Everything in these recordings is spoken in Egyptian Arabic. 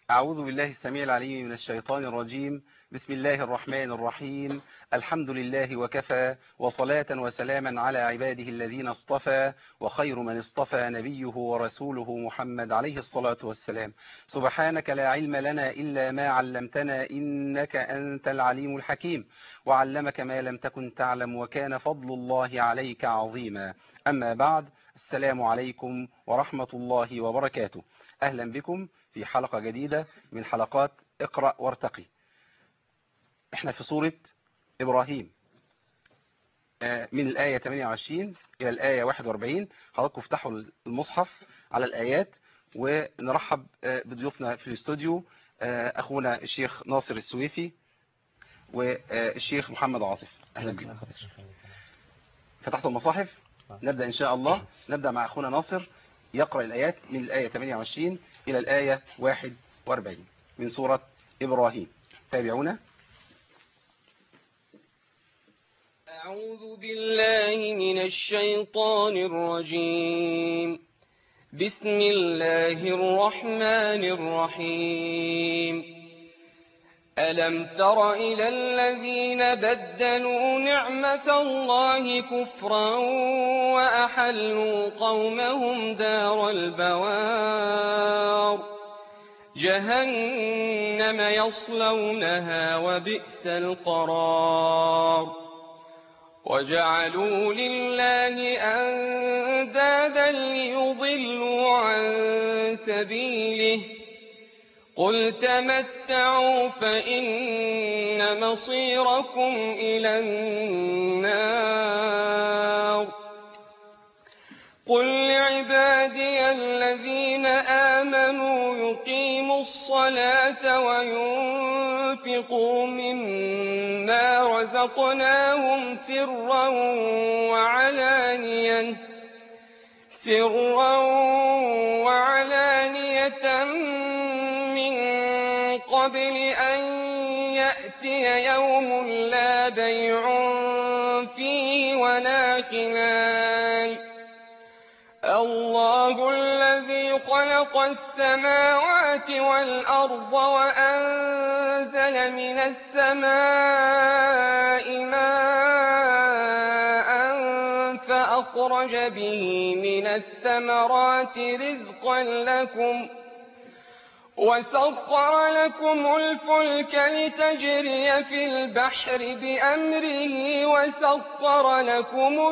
أعوذ بالله السميع العليم من الشيطان الرجيم بسم الله الرحمن الرحيم الحمد لله وكفى وصلاة وسلاما على عباده الذين اصطفى وخير من اصطفى نبيه ورسوله محمد عليه الصلاة والسلام سبحانك لا علم لنا إلا ما علمتنا إنك أنت العليم الحكيم وعلمك ما لم تكن تعلم وكان فضل الله عليك عظيما أما بعد السلام عليكم ورحمة الله وبركاته أهلا بكم في حلقة جديدة من حلقات اقرأ وارتقي احنا في سورة إبراهيم من الآية 28 إلى الآية 41 حضراتكم افتحوا المصحف على الآيات ونرحب بضيوفنا في الاستوديو أخونا الشيخ ناصر السويفي والشيخ محمد عاطف أهلا بكم فتحتوا المصاحف نبدأ إن شاء الله نبدأ مع أخونا ناصر يقرأ الآيات من الآية 28 إلى الآية 41 من سورة إبراهيم تابعونا أعوذ بالله من الشيطان الرجيم بسم الله الرحمن الرحيم ألم تر إلى الذين بدلوا نعمة الله كفرا وأحلوا قومهم دار البوار جهنم يصلونها وبئس القرار وجعلوا لله أندادا ليضلوا عن سبيله قل تمتعوا فإن مصيركم إلى النار قل لعبادي الذين آمنوا يقيموا الصلاة وينفقوا مما رزقناهم سرا وعلانية سرا وعلانية من قبل أن يأتي يوم لا بيع فيه ولا خلال الله الذي خلق السماوات والأرض وأنزل من السماء ماء فأخرج به من الثمرات رزقا لكم وسخر لكم الفلك لتجري في البحر بأمره وسخر لكم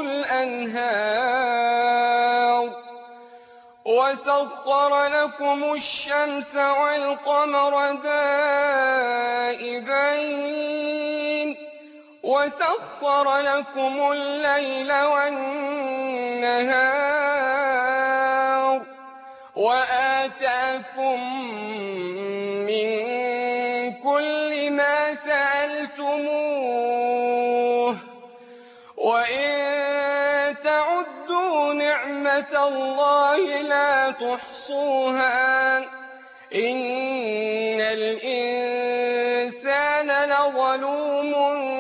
الأنهار وسخر لكم الشمس والقمر دائبين وسخر لكم الليل والنهار وآتاكم من كل ما سألتموه وإن تعدوا نعمة الله لا تحصوها إن الإنسان لظلوم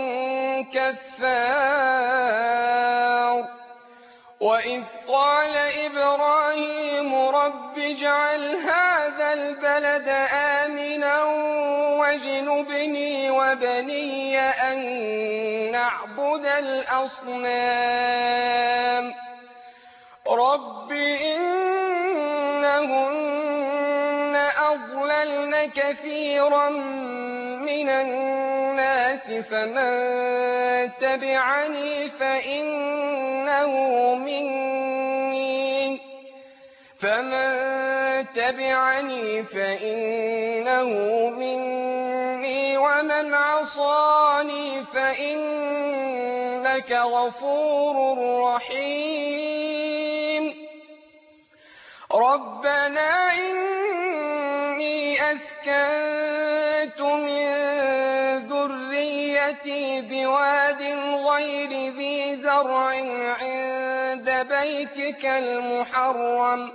كفار وإذ قال إبراهيم رب اجعل هذا البلد آمنا واجنبني وبني أن نعبد الأصنام رب إنهن أضللن كثيرا من الناس فمن تبعني فإنه مني فمن تبعني فإنه مني ومن عصاني فإنك غفور رحيم ربنا إني أسكنت من ذريتي بواد غير ذي زرع عند بيتك المحرم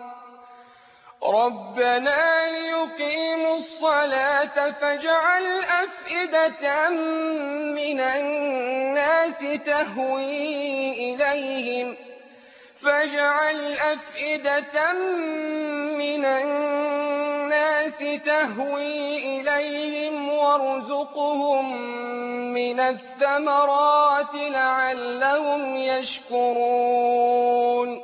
ربنا ليقيموا الصلاة فاجعل أفئدة من الناس تهوي إليهم فاجعل أفئدة من الناس الناس تهوي إليهم وارزقهم من الثمرات لعلهم يشكرون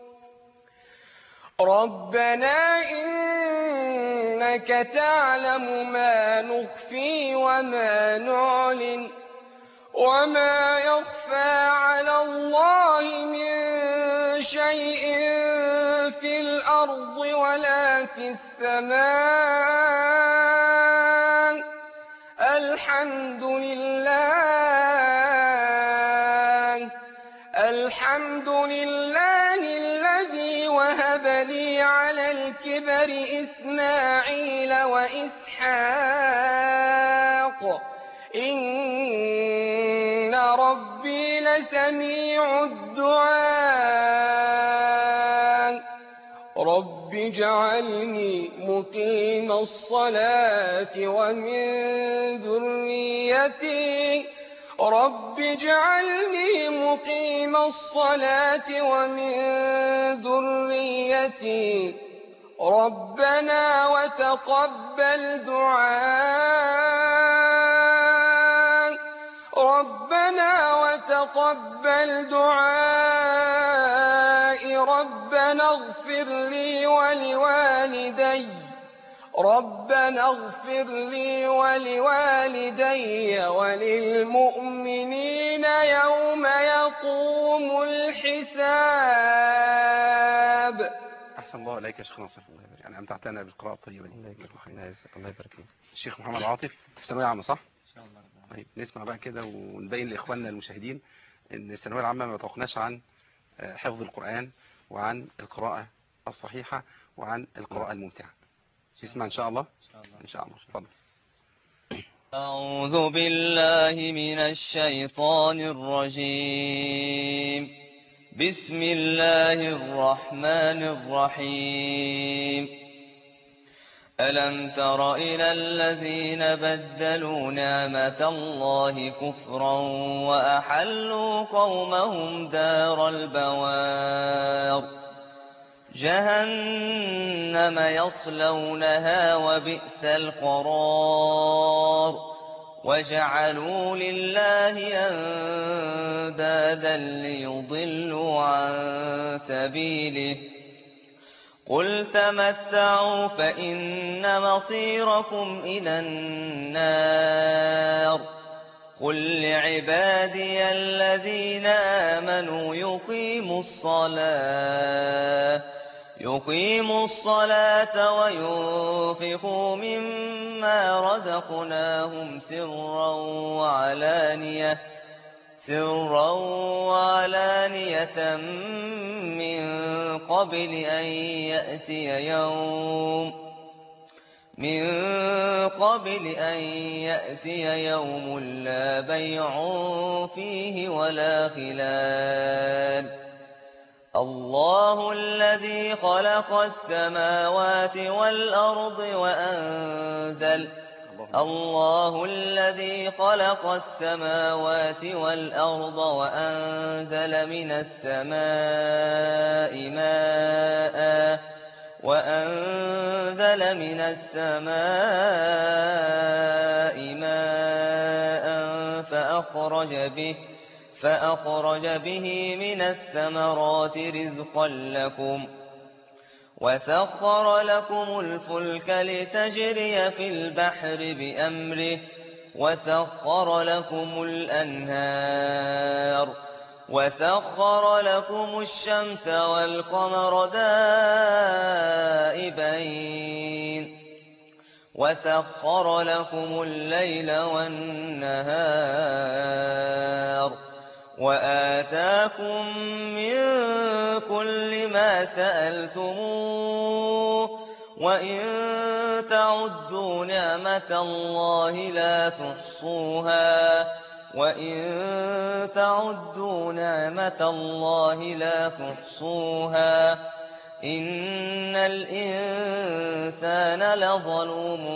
ربنا إنك تعلم ما نخفي وما نعلن وما يخفى على الله من شيء في الأرض ولا في السماء الحمد لله الحمد لله الذي وهب لي على الكبر إسماعيل وإسحاق إن ربي لسميع الدعاء رب اجعلني مقيم الصلاة ومن ذريتي رب اجعلني مقيم الصلاة ومن ذريتي ربنا وتقبل دعاء ربنا وتقبل دعاء ربنا اغفر لي ولوالدي ربنا اغفر لي ولوالدي وللمؤمنين يوم يقوم الحساب أحسن الله إليك يا شيخ ناصر يعني أمتعتنا بالقراءة الطيبة دي الله يكرمك الله يجزاك الله يبارك فيك الشيخ محمد عاطف في ثانوية عامة صح؟ ان شاء الله طيب نسمع بقى كده ونبين لإخواننا المشاهدين إن الثانوية العامة ما توقفناش عن آه، حفظ القرآن وعن القراءة الصحيحة وعن القراءة الممتعة نسمع إن شاء الله ان شاء الله إن شاء الله اتفضل أعوذ بالله من الشيطان الرجيم بسم الله الرحمن الرحيم ألم تر إلى الذين بدلوا نعمة الله كفرا وأحلوا قومهم دار البوار جهنم يصلونها وبئس القرار وجعلوا لله أندادا ليضلوا عن سبيله قل تمتعوا فإن مصيركم إلى النار قل لعبادي الذين آمنوا يقيموا الصلاة يقيموا الصلاة وينفقوا مما رزقناهم سرا وعلانية سرا وعلانية من قبل أن يأتي يوم من قبل أن يأتي يوم لا بيع فيه ولا خلال الله الذي خلق السماوات والأرض وأنزل الله الذي خلق السماوات والأرض وأنزل من السماء ماء وأنزل من السماء ماء فأخرج به فأخرج به من الثمرات رزقا لكم وسخر لكم الفلك لتجري في البحر بأمره وسخر لكم الأنهار وسخر لكم الشمس والقمر دائبين وسخر لكم الليل والنهار وآتاكم من كل ما سألتموه وإن تعدوا نعمة الله لا تحصوها وإن تعدوا نعمة الله لا تحصوها إن الإنسان لظلوم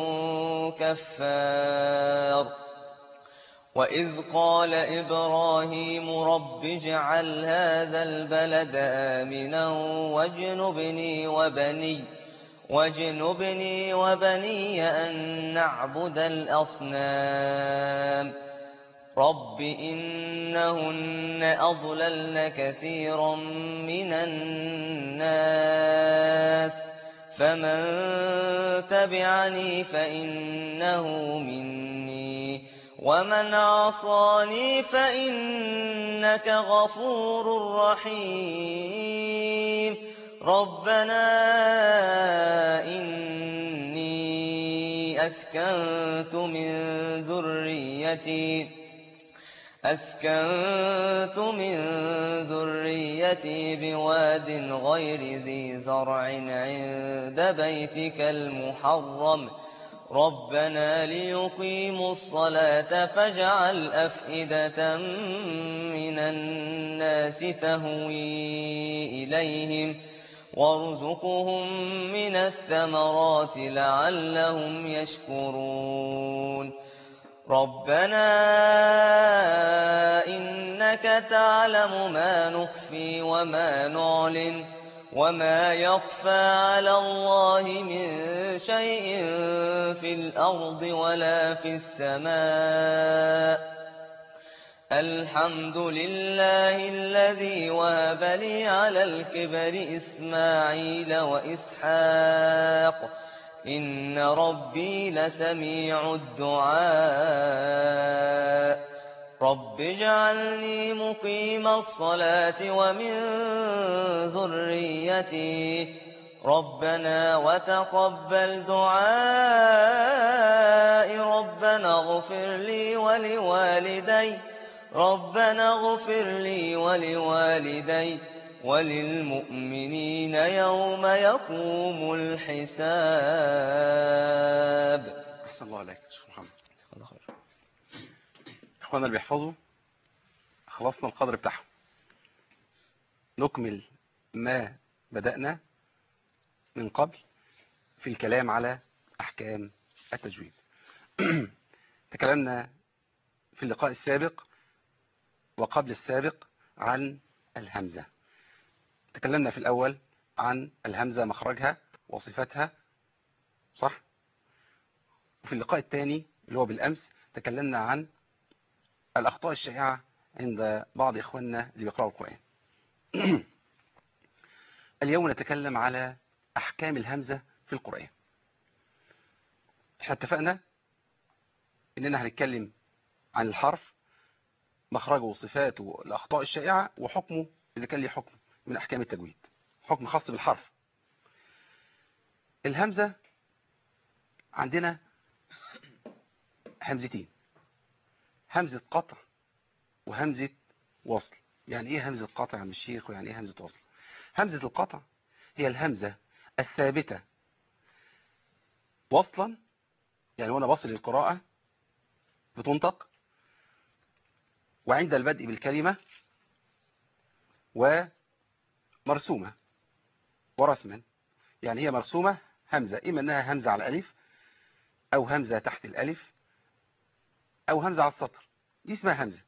كفار وإذ قال إبراهيم رب اجعل هذا البلد آمنا واجنبني وبني واجنبني وبني أن نعبد الأصنام رب إنهن أضللن كثيرا من الناس فمن تبعني فإنه مني ومن عصاني فإنك غفور رحيم ربنا إني أسكنت من ذريتي أسكنت من ذريتي بواد غير ذي زرع عند بيتك المحرم ربنا ليقيموا الصلاة فاجعل أفئدة من الناس تهوي إليهم وارزقهم من الثمرات لعلهم يشكرون ربنا إنك تعلم ما نخفي وما نعلن وما يخفى على الله من شيء في الأرض ولا في السماء الحمد لله الذي وهب لي على الكبر إسماعيل وإسحاق إن ربي لسميع الدعاء رب اجعلني مقيم الصلاة ومن ذريتي ربنا وتقبل دعائي ربنا اغفر لي ولوالدي ربنا اغفر لي ولوالدي وللمؤمنين يوم يقوم الحساب أحسن الله عليك يا شيخ محمد إخوانا اللي بيحفظوا خلصنا القدر بتاعهم نكمل ما بدأنا من قبل في الكلام على أحكام التجويد تكلمنا في اللقاء السابق وقبل السابق عن الهمزة تكلمنا في الأول عن الهمزة مخرجها وصفتها صح وفي اللقاء الثاني اللي هو بالأمس تكلمنا عن الأخطاء الشائعة عند بعض إخواننا اللي بيقرأوا القرآن اليوم نتكلم على أحكام الهمزة في القرآن احنا اتفقنا إننا هنتكلم عن الحرف مخرجه وصفاته الأخطاء الشائعة وحكمه إذا كان ليه حكم من أحكام التجويد حكم خاص بالحرف الهمزة عندنا همزتين همزة قطع وهمزة وصل يعني ايه همزة قطع يا عم الشيخ ويعني ايه همزة وصل همزة القطع هي الهمزة الثابتة وصلا يعني وانا بصل القراءة بتنطق وعند البدء بالكلمة ومرسومة ورسما يعني هي مرسومة همزة إما أنها همزة على الألف أو همزة تحت الألف أو همزة على السطر دي اسمها همزة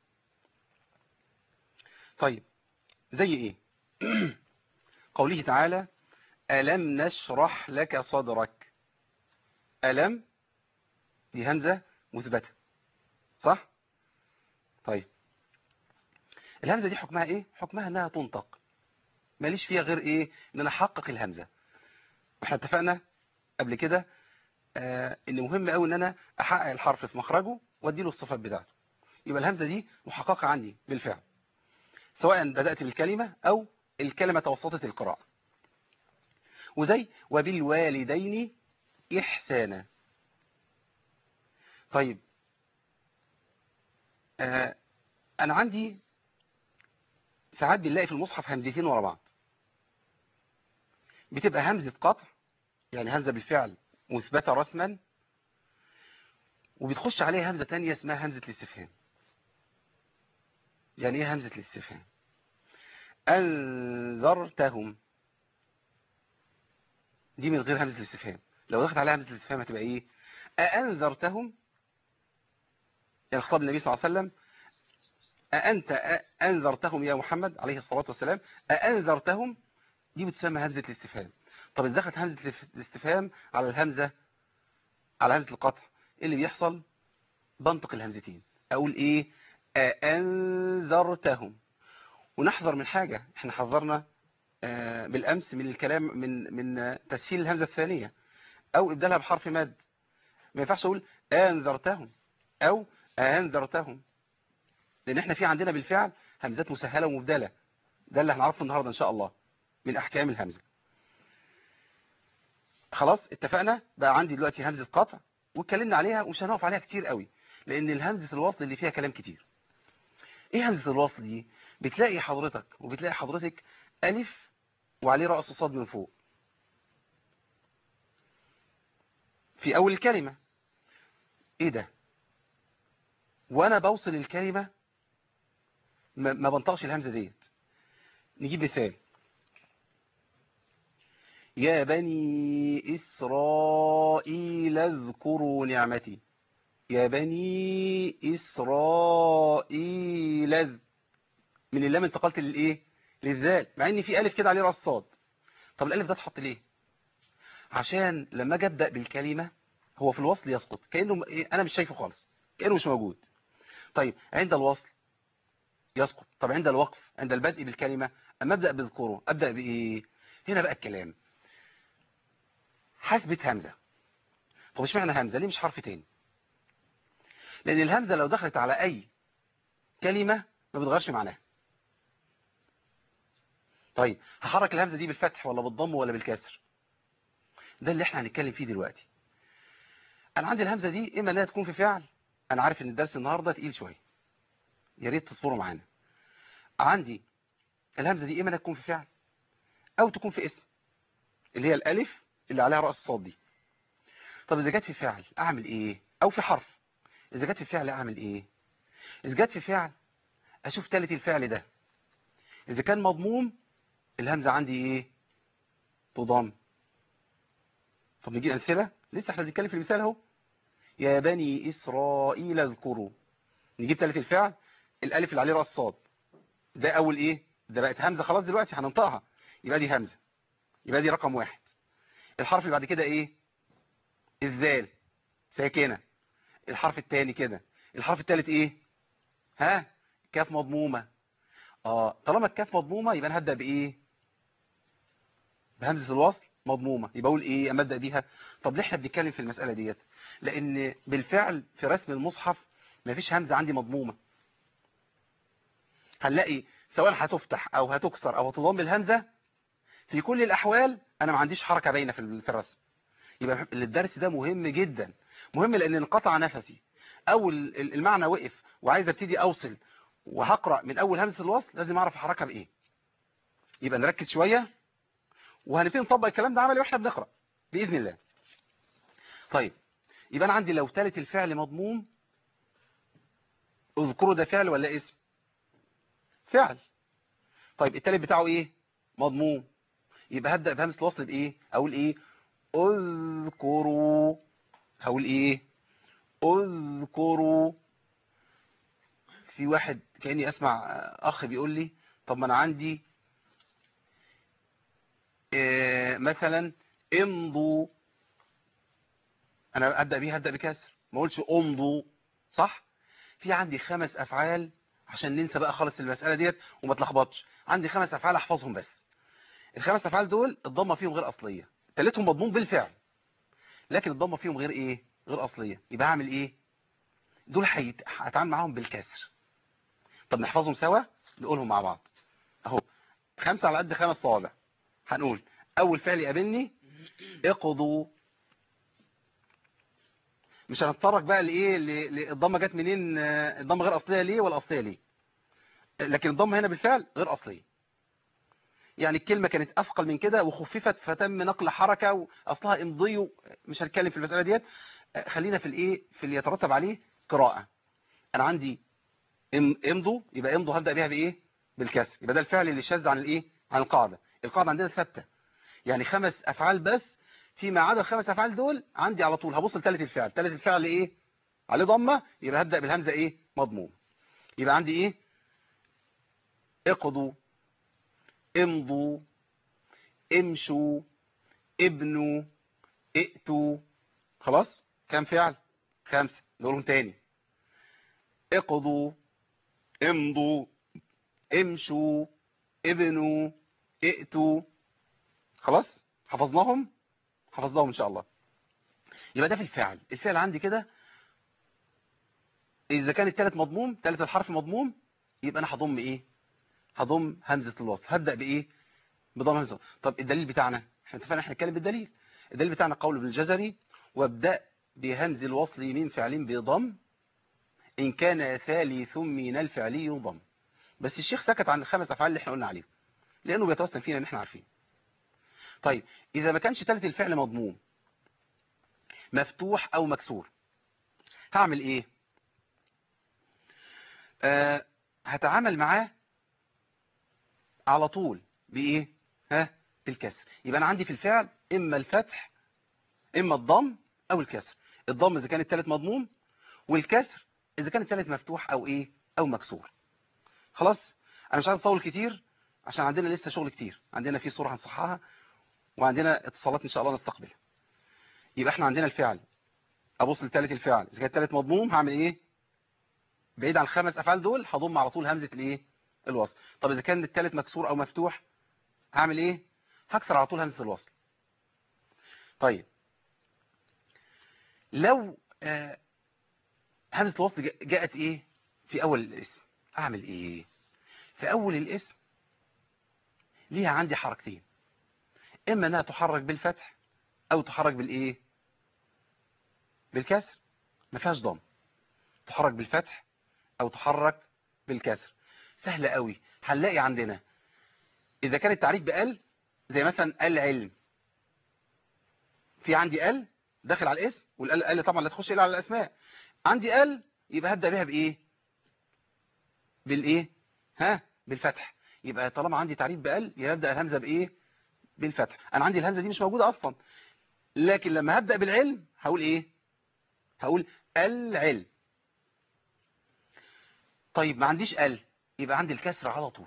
طيب زي إيه قوله تعالى ألم نشرح لك صدرك ألم دي همزة مثبتة صح طيب الهمزة دي حكمها ايه حكمها انها تنطق ماليش فيها غير ايه ان انا احقق الهمزة واحنا اتفقنا قبل كده آه ان مهم قوي ان انا احقق الحرف في مخرجه واديله الصفات بتاعته يبقى الهمزة دي محققة عندي بالفعل سواء بدأت بالكلمة او الكلمة توسطت القراءة وزي وبالوالدين إحسانا طيب آه أنا عندي ساعات بنلاقي في المصحف همزتين ورا بعض بتبقى همزة قطع يعني همزة بالفعل مثبتة رسما وبتخش عليها همزة تانية اسمها همزة الاستفهام يعني ايه همزة الاستفهام أنذرتهم دي من غير همزة الاستفهام لو دخلت عليها همزة الاستفهام هتبقى ايه أأنذرتهم يعني خطاب النبي صلى الله عليه وسلم أأنت أنذرتهم يا محمد عليه الصلاة والسلام أأنذرتهم دي بتسمى همزة الاستفهام طب ازاي دخلت همزة الاف- الاستفهام على الهمزة على همزة القطع ايه اللي بيحصل بنطق الهمزتين اقول ايه أأنذرتهم ونحذر من حاجة احنا حذرنا آه، بالامس من الكلام من من آه، تسهيل الهمزة الثانية او ابدالها بحرف مد ما ينفعش اقول أنذرتهم او أنذرتهم لان احنا في عندنا بالفعل همزات مسهلة ومبدلة ده اللي هنعرفه النهاردة ان شاء الله من احكام الهمزة خلاص اتفقنا بقى عندي دلوقتي همزة قطع واتكلمنا عليها ومش هنقف عليها كتير قوي لان الهمزة الوصل اللي فيها كلام كتير ايه همزة الوصل دي بتلاقي حضرتك وبتلاقي حضرتك الف وعليه رأس صاد من فوق في اول الكلمة ايه ده وانا بوصل الكلمة ما ما بنطقش الهمزة ديت نجيب مثال يا بني إسرائيل اذكروا نعمتي يا بني إسرائيل اذ- من اللام انتقلت للإيه للذال مع إن في ألف كده عليه راس صاد طب الألف ده اتحط ليه عشان لما أجي أبدأ بالكلمة هو في الوصل يسقط كأنه م- إيه؟ أنا مش شايفه خالص كأنه مش موجود طيب عند الوصل يسقط طب عند الوقف عند البدء بالكلمة أما أبدأ بذكره أبدأ بإيه هنا بقى الكلام هثبت همزة طب اشمعنى همزة ليه مش حرف تاني لأن الهمزة لو دخلت على أي كلمة ما بتغيرش معناها طيب هحرك الهمزة دي بالفتح ولا بالضم ولا بالكسر ده اللي احنا هنتكلم فيه دلوقتي انا عندي الهمزة دي اما انها تكون في فعل انا عارف ان الدرس النهاردة تقيل شوية يا ريت تصبروا معانا عندي الهمزة دي اما انها تكون في فعل او تكون في اسم اللي هي الالف اللي عليها رأس الصاد دي طب اذا جت في فعل اعمل ايه او في حرف اذا جت في فعل اعمل ايه اذا جت في فعل اشوف تالت الفعل ده اذا كان مضموم الهمزة عندي ايه تضم طب نجيب امثله لسه احنا بنتكلم في المثال اهو يا بني اسرائيل اذكروا نجيب تالت الفعل الالف اللي عليه راس صاد ده اول ايه ده بقت همزه خلاص دلوقتي هننطقها يبقى دي همزه يبقى دي رقم واحد الحرف اللي بعد كده ايه الذال ساكنه الحرف الثاني كده الحرف الثالث ايه ها كاف مضمومه اه طالما الكاف مضمومه يبقى انا هبدا بايه بهمزه الوصل مضمومه يبقى اقول ايه اما ابدا بيها طب ليه احنا بنتكلم في المساله ديت لان بالفعل في رسم المصحف مفيش همزه عندي مضمومه هنلاقي سواء هتفتح او هتكسر او هتضم الهمزه في كل الاحوال انا ما عنديش حركه باينه في ال- في الرسم يبقى الدرس ده مهم جدا مهم لان انقطع نفسي اول ال- المعنى وقف وعايز ابتدي اوصل وهقرا من اول همزه الوصل لازم اعرف احركها بايه يبقى نركز شويه وهنبتدي نطبق الكلام ده عملي واحنا بنقرا باذن الله طيب يبقى انا عندي لو ثالث الفعل مضموم اذكره ده فعل ولا اسم فعل طيب التالت بتاعه ايه مضموم يبقى هبدا بهمزه الوصل بايه اقول ايه اذكروا هقول ايه اذكروا في واحد كاني اسمع اخ بيقول لي طب ما انا عندي إيه مثلا امضوا انا ابدا بيها ابدا بكسر ما اقولش امضوا صح في عندي خمس افعال عشان ننسى بقى خالص المساله ديت وما تلخبطش عندي خمس افعال احفظهم بس الخمس افعال دول الضمه فيهم غير اصليه تالتهم مضمون بالفعل لكن الضمه فيهم غير ايه غير اصليه يبقى هعمل ايه دول هيت- هتعامل معاهم بالكسر طب نحفظهم سوا نقولهم مع بعض اهو خمسه على قد خمس صوابع هنقول اول فعل يقابلني اقضوا مش هنتطرق بقى لايه ل- ل- الضمه جت منين آه، الضمه غير اصليه ليه ولا اصليه ليه لكن الضمه هنا بالفعل غير اصليه يعني الكلمه كانت اثقل من كده وخففت فتم نقل حركه واصلها امضي مش هنتكلم في المساله ديت آه، خلينا في الايه في اللي يترتب عليه قراءه انا عندي ام- امضوا يبقى امضوا هبدا بيها بايه بالكسر يبقى ده الفعل اللي شاذ عن الايه عن القاعده القاعده عندنا ثابته يعني خمس افعال بس فيما عدا الخمس افعال دول عندي على طول هبص لثالث الفعل ثالث الفعل ايه عليه ضمه يبقى هبدا بالهمزه ايه مضموم يبقى عندي ايه اقضوا امضوا امشوا ابنوا ائتوا خلاص كم فعل خمسة نقولهم تاني اقضوا امضوا امشوا ابنوا ائتوا خلاص حفظناهم حفظناهم ان شاء الله يبقى ده في الفعل الفعل عندي كده اذا كان الثالث مضموم ثالث الحرف مضموم يبقى انا هضم ايه هضم همزه الوصل هبدا بايه بضم همزه طب الدليل بتاعنا احنا اتفقنا احنا نتكلم بالدليل الدليل بتاعنا قول ابن الجزري وابدا بهمز الوصل من فعل بضم ان كان ثالث من الفعل يضم بس الشيخ سكت عن الخمس افعال اللي احنا قلنا عليهم لانه بيتوسم فينا ان احنا عارفين طيب اذا ما كانش ثالث الفعل مضموم مفتوح او مكسور هعمل ايه آه هتعامل معاه على طول بايه ها بالكسر يبقى انا عندي في الفعل اما الفتح اما الضم او الكسر الضم اذا كان الثالث مضموم والكسر اذا كان الثالث مفتوح او ايه او مكسور خلاص انا مش عايز اطول كتير عشان عندنا لسه شغل كتير عندنا في صورة هنصحها وعندنا اتصالات ان شاء الله نستقبلها يبقى احنا عندنا الفعل ابص لثالث الفعل اذا كان الثالث مضموم هعمل ايه بعيد عن الخمس افعال دول هضم على طول همزه الايه الوصل طب اذا كان الثالث مكسور او مفتوح هعمل ايه هكسر على طول همزه الوصل طيب لو آه همزه الوصل جا- جاءت ايه في اول الاسم اعمل ايه في اول الاسم ليها عندي حركتين اما انها تحرك بالفتح او تحرك بالايه بالكسر ما فيهاش ضم تحرك بالفتح او تحرك بالكسر سهله قوي هنلاقي عندنا اذا كان التعريف بال زي مثلا العلم في عندي ال داخل على الاسم والال ال طبعا لا تخش الا على الاسماء عندي ال يبقى هبدا بيها بايه بالايه ها بالفتح يبقى طالما عندي تعريف بال يبقى ابدا الهمزه بايه بالفتح انا عندي الهمزه دي مش موجوده اصلا لكن لما هبدا بالعلم هقول ايه هقول العلم طيب ما عنديش ال يبقى عندي الكسر على طول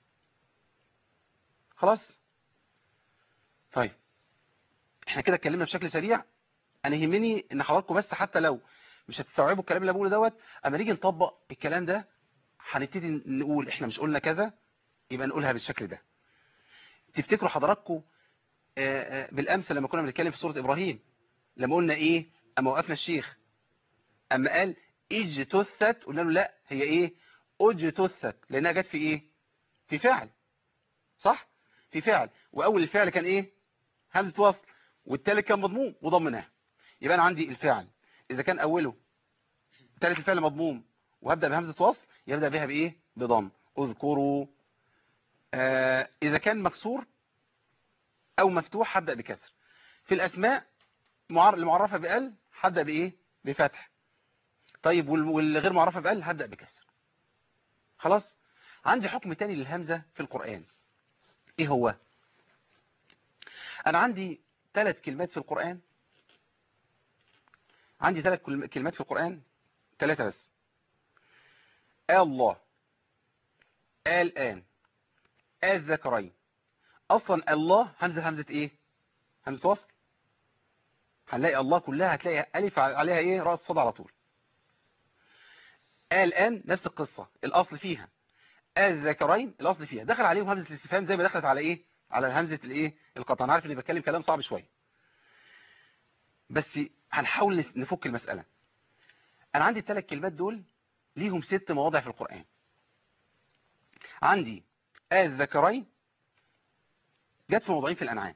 خلاص طيب احنا كده اتكلمنا بشكل سريع انا يهمني ان حضراتكم بس حتى لو مش هتستوعبوا الكلام اللي بقوله دوت اما نيجي نطبق الكلام ده هنبتدي نقول احنا مش قلنا كذا يبقى نقولها بالشكل ده تفتكروا حضراتكم آه، آه، بالامس لما كنا بنتكلم في سوره ابراهيم لما قلنا ايه اما وقفنا الشيخ اما قال اجتثت قلنا له لا هي ايه اجتثت لانها جت في ايه في فعل صح في فعل واول الفعل كان ايه همزه وصل والتالت كان مضموم وضمناه يبقى انا عندي الفعل اذا كان اوله ثالث الفعل مضموم وهبدا بهمزه وصل يبدا بها بايه بضم اذكروا آه اذا كان مكسور او مفتوح هبدا بكسر في الاسماء معر- المعرفه بال هبدا بايه بفتح طيب وال- والغير معرفه بال هبدا بكسر خلاص عندي حكم تاني للهمزه في القران ايه هو انا عندي ثلاث كلمات في القران عندي ثلاث كلم- كلمات في القران ثلاثه بس الله الان الذكرين اصلا الله همزه همزه ايه همزه وصل هنلاقي الله كلها هتلاقي الف عليها ايه راس صاد على طول الان نفس القصه الاصل فيها الذكرين الاصل فيها دخل عليهم همزه الاستفهام زي ما دخلت على ايه على همزه الايه القطع انا عارف اني بتكلم كلام صعب شويه بس هنحاول نس- نفك المساله انا عندي الثلاث كلمات دول ليهم ست مواضع في القران عندي الذكرين جت في موضعين في الأنعام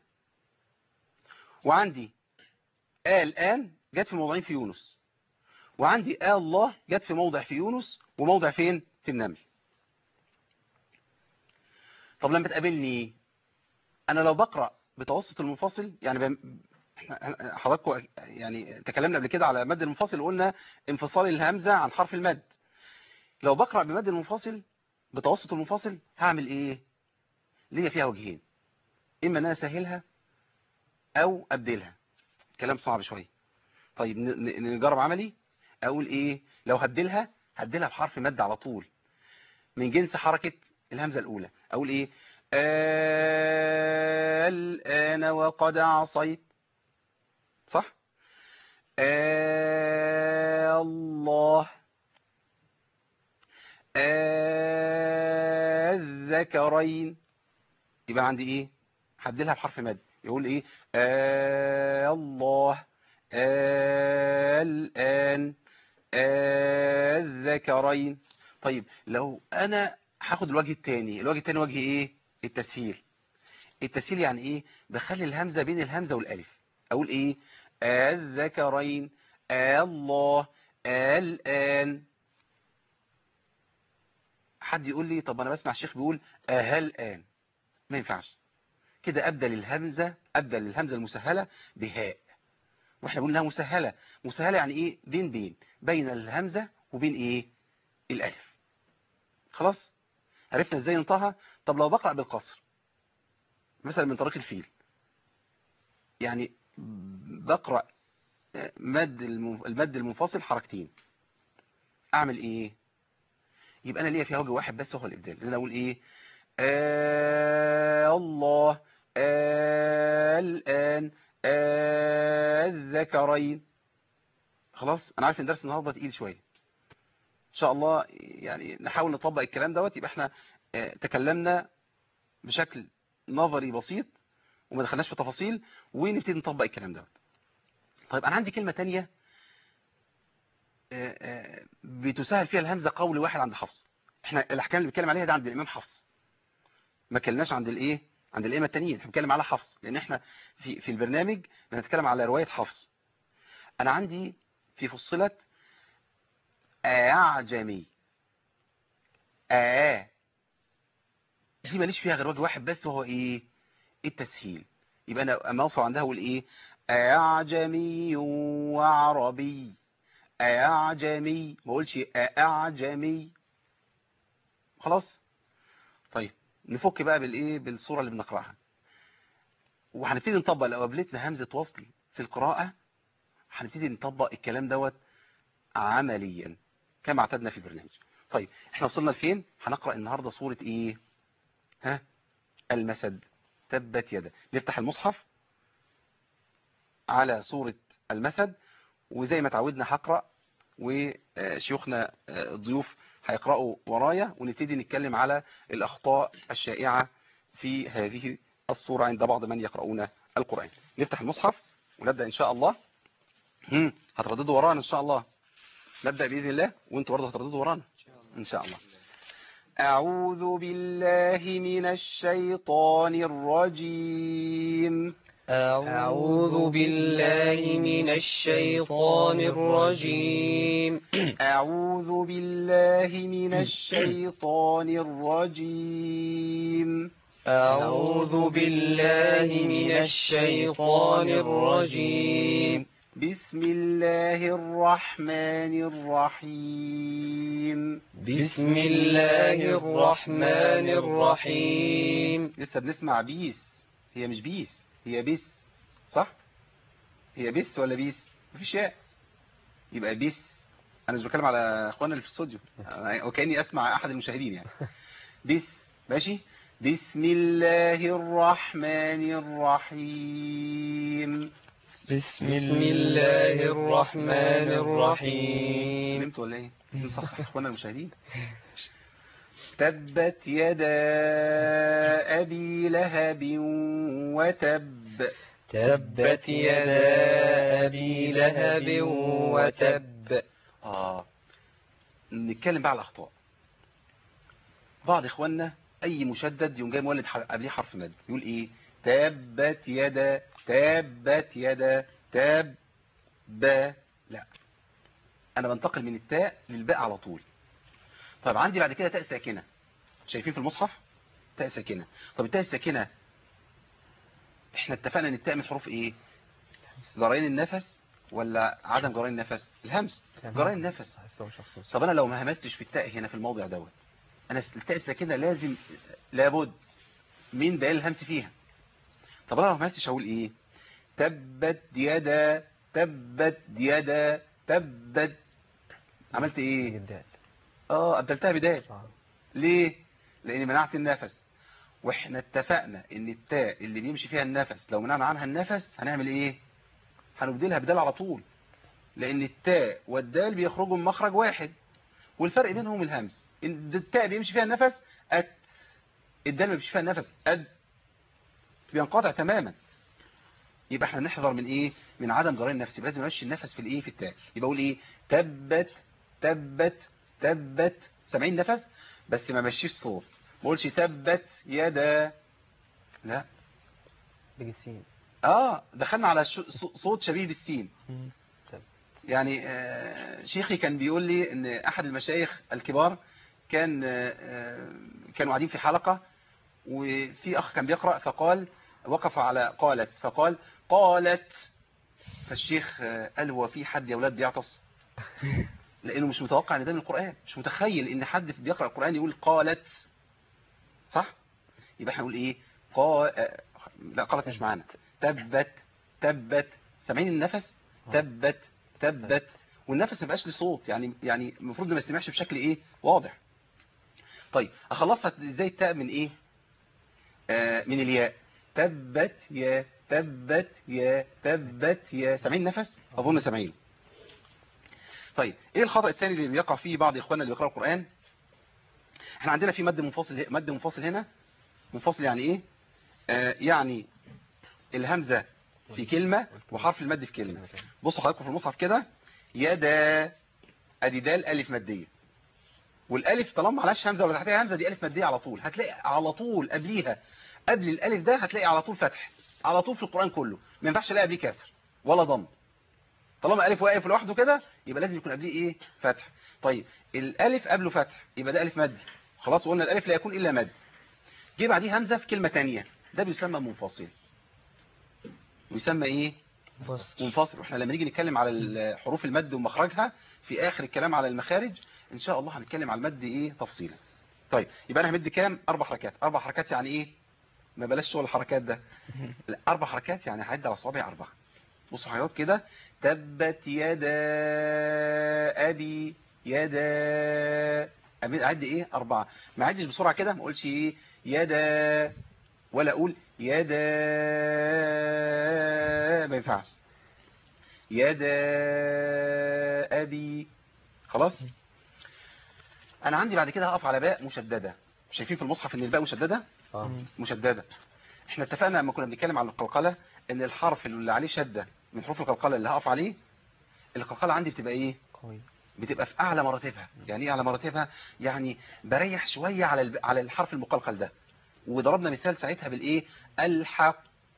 وعندي الآن جت في موضعين في يونس وعندي الله جت في موضع في يونس وموضع فين في النمل طب لما تقابلني أنا لو بقرأ بتوسط المنفصل يعني بم... إحنا- حضراتكم يعني تكلمنا قبل كده على مد المنفصل وقلنا انفصال الهمزة عن حرف المد لو بقرأ بمد المنفصل بتوسط المنفصل هعمل ايه ليا فيها وجهين اما ان انا اسهلها او ابدلها كلام صعب شويه طيب ن- ن- نجرب عملي اقول ايه لو هبدلها هبدلها بحرف مد على طول من جنس حركه الهمزه الاولى اقول ايه الآن وقد عصيت صح الله الذكرين يبقى عندي ايه هبدلها بحرف مد يقول ايه الله الآن الذكرين طيب لو انا هاخد الوجه الثاني الوجه الثاني وجه ايه التسهيل التسهيل يعني ايه بخلي الهمزة بين الهمزة والالف اقول ايه الذكرين الله الآن حد يقول لي طب انا بسمع الشيخ بيقول هل الآن ما ينفعش كده ابدل الهمزة ابدل الهمزة المسهلة بهاء واحنا بنقول لها مسهلة مسهلة يعني ايه بين بين بين الهمزة وبين ايه الالف خلاص عرفنا ازاي ننطقها طب لو بقرأ بالقصر مثلا من طريق الفيل يعني بقرأ مد المد المنفصل حركتين اعمل ايه يبقى انا ليا فيها وجه واحد بس هو الابدال انا اقول ايه آه الله آه الان آه الذكرين خلاص انا عارف ان درس النهارده تقيل شويه ان شاء الله يعني نحاول نطبق الكلام دوت يبقى احنا تكلمنا بشكل نظري بسيط وما دخلناش في تفاصيل ونبتدي نطبق الكلام دوت طيب انا عندي كلمة تانية بتسهل فيها الهمزة قول واحد عند حفص احنا الاحكام اللي بنتكلم عليها ده عند الامام حفص ما كلناش عند الايه عند الائمه التانيين احنا بنتكلم على حفص لان احنا في في البرنامج بنتكلم على رواية حفص انا عندي في فصلت اعجمي آ دي ماليش فيها غير وجه واحد بس وهو ايه التسهيل يبقى انا اما اوصل عندها اقول ايه أعجمي وعربي أعجمي ما اقولش أعجمي خلاص طيب نفك بقى بالايه بالصورة اللي بنقرأها وهنبتدي نطبق لو قابلتنا همزة وصل في القراءة هنبتدي نطبق الكلام دوت عمليا كما اعتدنا في البرنامج طيب احنا وصلنا لفين هنقرأ النهاردة صورة ايه ها المسد تبت يدا نفتح المصحف على صورة المسد وزي ما تعودنا هقرأ وشيوخنا الضيوف هيقرأوا ورايا ونبتدي نتكلم على الأخطاء الشائعة في هذه الصورة عند بعض من يقرؤون القرآن نفتح المصحف ونبدأ إن شاء الله هترددوا ورانا إن شاء الله نبدأ بإذن الله وانتوا برضه هترددوا ورانا إن شاء الله أعوذ بالله من الشيطان الرجيم أعوذ بالله من الشيطان الرجيم أعوذ بالله من الشيطان الرجيم أعوذ بالله من الشيطان الرجيم بسم الله الرحمن الرحيم بسم الله الرحمن الرحيم لسه بنسمع بيس هي مش بيس هي بيس صح هي بيس ولا بيس مفيش ياء يبقى بيس انا مش بتكلم على اخواننا اللي في الاستوديو وكاني اسمع احد المشاهدين يعني بيس ماشي بسم الله الرحمن الرحيم بسم الله الرحمن الرحيم نمت ولا ايه عايزين نصحصح اخواننا المشاهدين تبت يدا ابي لهب وتب تبت يدا أبي لهب وتب اه نتكلم بقى على الاخطاء بعض اخواننا اي مشدد يوم جاي مولد ح- قبليه حرف مد يقول ايه تبت يدا تبت يدا تب با لا انا بنتقل من التاء للباء على طول طيب عندي بعد كده تاء ساكنه شايفين في المصحف تاء ساكنه طب التاء الساكنه احنا اتفقنا ان التاء من حروف ايه جرين النفس ولا عدم جرين النفس الهمس جرين النفس طب انا لو ما همستش في التاء هنا في الموضع دوت انا التاء الساكنه لازم لابد من بيان الهمس فيها طب انا لو ما همستش هقول ايه تبت يدا تبت يدا تبت عملت ايه اه ابدلتها بدال ليه لاني منعت النفس واحنا اتفقنا ان التاء اللي بيمشي فيها النفس لو منعنا عنها النفس هنعمل ايه هنبدلها بدال على طول لان التاء والدال بيخرجوا من مخرج واحد والفرق بينهم الهمز إن التاء بيمشي فيها النفس ات الدال ما بيمشي فيها النفس اد بينقطع تماما يبقى احنا نحذر من ايه من عدم جرين النفس يبقى لازم امشي النفس في الايه في التاء يبقى اقول ايه تبت تبت تبت سامعين نفس بس ما مشيش صوت ما اقولش تبت يدا لا بجسين اه دخلنا على شو- ص- صوت شبيه بالسين طب. يعني آه، شيخي كان بيقول لي ان احد المشايخ الكبار كان آه، آه، كانوا قاعدين في حلقة وفي اخ كان بيقرأ فقال وقف على قالت فقال قالت فالشيخ آه، قال هو في حد يا اولاد بيعطس لانه مش متوقع ان ده من القرآن مش متخيل ان حد بيقرأ القرآن يقول قالت صح يبقى احنا نقول ايه قا... آه، لا قالت مش معانا تبت تبت سامعين النفس تبت تبت والنفس ما بقاش له صوت يعني يعني المفروض ما يستمعش بشكل ايه واضح طيب اخلصها ازاي التاء من ايه آه من الياء تبت يا تبت يا تبت يا سامعين النفس اظن سامعين طيب ايه الخطأ الثاني اللي بيقع فيه بعض اخواننا اللي بيقرأوا القرآن احنا عندنا في مد منفصل مد منفصل هنا منفصل يعني ايه آه يعني الهمزة في كلمة وحرف المد في كلمة بصوا حضراتكم في المصحف كده يدا ادي دال الف مادية والالف طالما معلهاش همزة ولا تحتها همزة دي الف مادية على طول هتلاقي على طول قبليها قبل الالف ده هتلاقي على طول فتح على طول في القرآن كله ما ينفعش الاقي قبليه كسر ولا ضم طالما الف واقف لوحده كده يبقى لازم يكون قبليه ايه فتح طيب الالف قبله فتح يبقى ده الف مادي خلاص قلنا الالف لا يكون الا مد جه بعديه همزة في كلمة تانية ده بيسمى منفصل ويسمى ايه فصل منفصل واحنا لما نيجي نتكلم على ال- حروف المد ومخرجها في اخر الكلام على المخارج ان شاء الله هنتكلم على المد ايه تفصيلا طيب يبقى انا همد كام اربع حركات اربع حركات يعني ايه ما بلاش شغل الحركات ده لا اربع حركات يعني هعد على صوابعي اربعه بصوا حضرتك كده تبت يدا ابي يدا أمد- اعد ايه اربعه ما اعدش بسرعه كده ما اقولش ايه يدا ولا اقول يدا ما ينفعش يدا ابي خلاص انا عندي بعد كده هقف على باء مشدده شايفين في المصحف ان الباء مشدده اه مشدده احنا اتفقنا لما كنا بنتكلم عن القلقله ان الحرف اللي عليه شده من حروف القلقله اللي هقف عليه القلقله عندي بتبقى ايه قوي بتبقى في اعلى مراتبها يعني ايه اعلى مراتبها يعني بريح شويه على الب... على الحرف المقلقل ده وضربنا مثال ساعتها بالايه الحق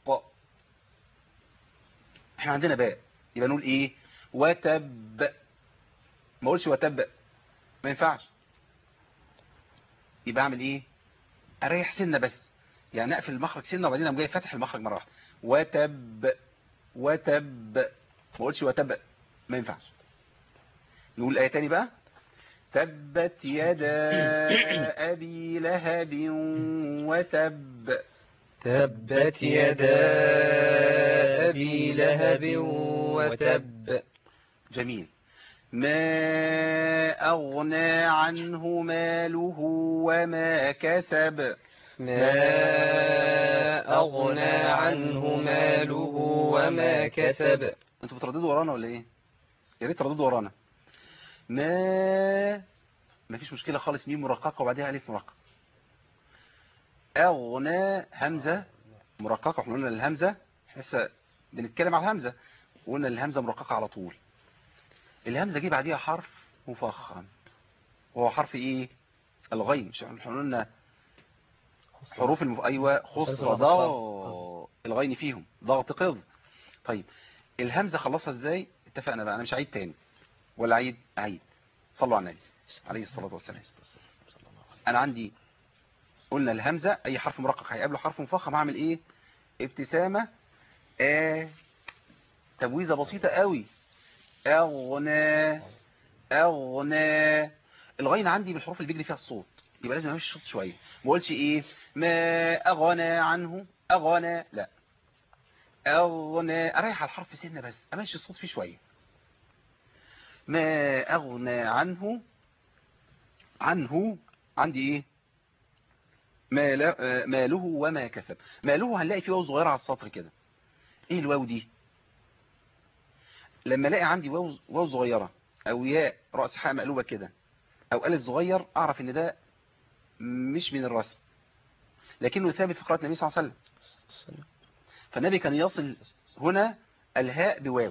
احنا عندنا باء يبقى نقول ايه وتب ما اقولش وتب ما ينفعش يبقى اعمل ايه اريح سنه بس يعني اقفل المخرج سنه وبعدين اقوم جاي فاتح المخرج مره واحده وتب وتب ما اقولش وتب ما ينفعش نقول آية تاني بقى تبت يدا أبي لهب وتب تبت يدا أبي لهب وتب جميل ما أغنى عنه ماله وما كسب ما أغنى عنه ماله وما كسب انتوا بترددوا ورانا ولا ايه يا ريت ترددوا ورانا ما ما فيش مشكلة خالص ميم مرققة وبعدها ألف مرققة أغنى همزة مرققة احنا قلنا الهمزة لسه بنتكلم على الهمزة وقلنا الهمزة مرققة على طول الهمزة جه بعديها حرف مفخم وهو حرف ايه الغين مش احنا قلنا حروف المف... ايوه خص ضغط. ضاء الغين فيهم ضغط قض طيب الهمزة خلصها ازاي اتفقنا بقى انا مش عيد تاني ولا عيد عيد صلوا على النبي عليه الصلاة والسلام انا عندي قلنا الهمزة اي حرف مرقق هيقابله حرف مفخم هعمل ايه ابتسامة آ تبويزة بسيطة قوي اغنى اغنى الغين عندي بالحروف اللي بيجري فيها الصوت يبقى لازم امشي الصوت شويه ما اقولش ايه ما اغنى عنه اغنى لا اغنى اريح على الحرف سنه بس امشي الصوت فيه شويه ما اغنى عنه عنه عندي ايه مال- آه، ماله وما كسب ماله هنلاقي فيه واو صغيرة على السطر كده ايه الواو دي لما الاقي عندي واو واو صغيرة او ياء رأس حاء مقلوبة كده او الف صغير اعرف ان ده مش من الرسم لكنه ثابت في قراءة النبي صلى الله عليه وسلم فالنبي كان يصل هنا الهاء بواو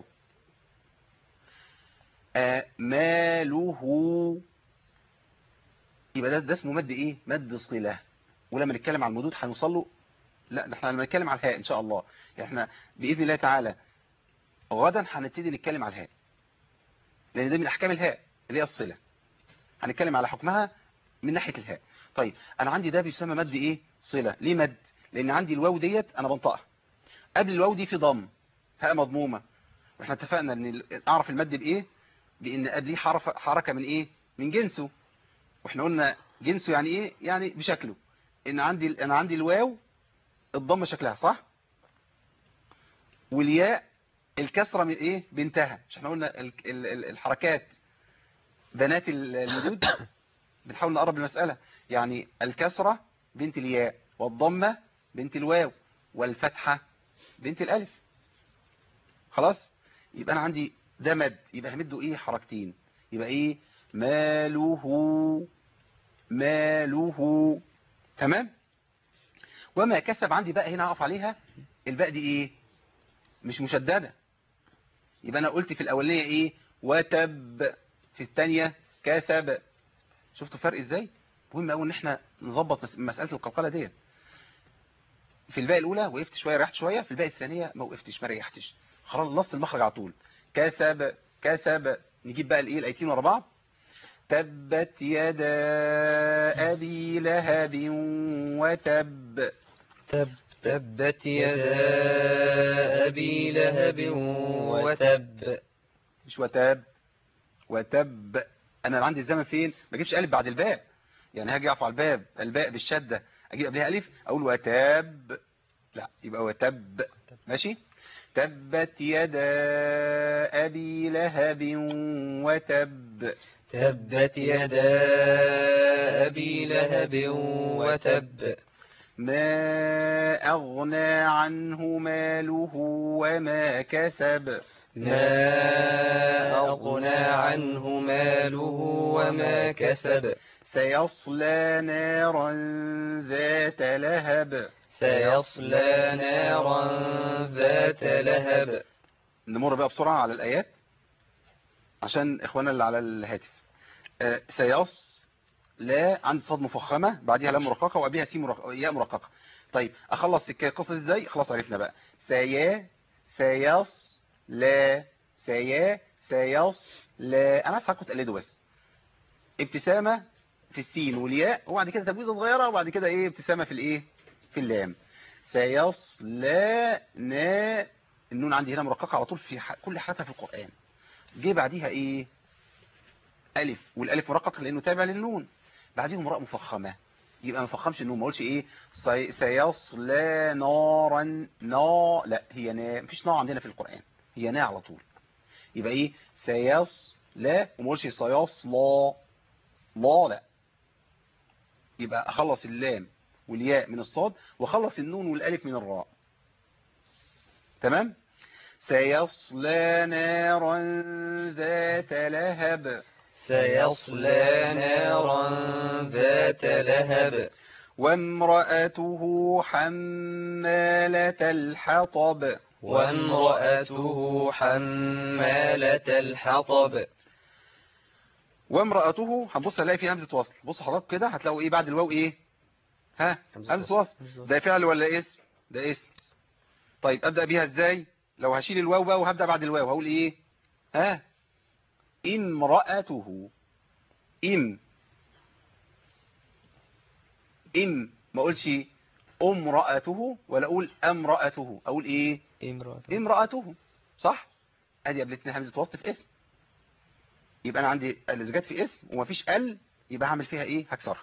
آه، ماله يبقى ده, ده اسمه مد ايه مد صلة ولما نتكلم عن المدود هنوصل له لا ده احنا لما نتكلم على الهاء ان شاء الله يعني احنا باذن الله تعالى غدا هنبتدي نتكلم على الهاء لان ده من احكام الهاء اللي هي الصلة هنتكلم على حكمها من ناحية الهاء طيب انا عندي ده بيسمى مد ايه صلة ليه مد لان عندي الواو ديت انا بنطقها قبل الواو دي في ضم هاء مضمومة واحنا اتفقنا ان ال- اعرف المد بايه بان قبليه حرف حركة من ايه من جنسه واحنا قلنا جنسه يعني ايه يعني بشكله ان عندي انا عندي الواو الضمه شكلها صح والياء الكسره من ايه بنتها مش احنا قلنا ال- ال- ال- الحركات بنات ال- المدود بنحاول نقرب المسألة يعني الكسرة بنت الياء والضمة بنت الواو والفتحة بنت الألف خلاص يبقى أنا عندي ده مد يبقى همده إيه حركتين يبقى إيه ماله ماله تمام وما كسب عندي بقى هنا أقف عليها الباء دي إيه مش مشددة يبقى أنا قلت في الأولانية إيه وتب في الثانية كسب شفتوا فرق إزاي مهم قوي ان احنا نظبط مس- مسألة القلقلة ديت في الباقي الأولى وقفت شوية ريحت شوية في الباقي الثانية ما وقفتش ما ريحتش خلاص نص المخرج على طول كسب كسب نجيب بقى الايه الايتين ورا بعض تبت يدا أبي لهب وتب تب تبت يدا أبي لهب وتب مش وتاب وتب انا عندي الزمن فين ما اجيبش الف بعد الباء يعني هاجي اقف على الباب الباء بالشده اجيب قبلها الف اقول وتاب لا يبقى وتب ماشي تبت يدا ابي لهب وتب تبت يدا أبي لهب وتب ما اغنى عنه ماله وما كسب ما أغنى عنه ماله وما كسب سيصلى نارا ذات لهب سيصلى نارا ذات لهب نمر بقى بسرعة على الآيات عشان إخوانا اللي على الهاتف آه، سيص لا عند صاد مفخمة بعدها لام مرققة وقبلها سين مرق... ياء مرققة طيب أخلص الك- القصة دي ازاي خلاص عرفنا بقى سيا سيص لا سيا سيص لا أنا عايز حضراتكم تقلدوا بس ابتسامة في السين والياء وبعد كده تجويزة صغيرة وبعد كده ايه ابتسامة في الايه في اللام سيصلى نا النون عندي هنا مرققة على طول في ح... كل حالتها في القرآن جه بعديها ايه ألف والألف مرقق لأنه تابع للنون بعديهم راء مفخمة يبقى ما فخمش النون ما اقولش ايه سي... سيصلى نارا نا لا هي نا مفيش نا عندنا في القرآن هي نا على طول يبقى ايه سيصلى وما اقولش سيصلى لا لا يبقى اخلص اللام والياء من الصاد واخلص النون والالف من الراء تمام سيصلى نارا ذات لهب سيصلى نارا ذات لهب وامرأته حمالة الحطب وامرأته حمالة الحطب وامرأته هنبص هنلاقي فيه همزة وصل بص حضرتك كده هتلاقوا ايه بعد الواو ايه ها همزة وصل ده فعل ولا اسم ده اسم طيب ابدأ بيها ازاي لو هشيل الواو بقى وهبدأ بعد الواو هقول ايه ها امرأته ام ام ما اقولش امرأته ولا اقول امرأته اقول ايه امرأته امرأته صح ادي قابلتني همزة وصل في اسم يبقى انا عندي اذا جت في اسم ومفيش ال يبقى هعمل فيها ايه هكسرها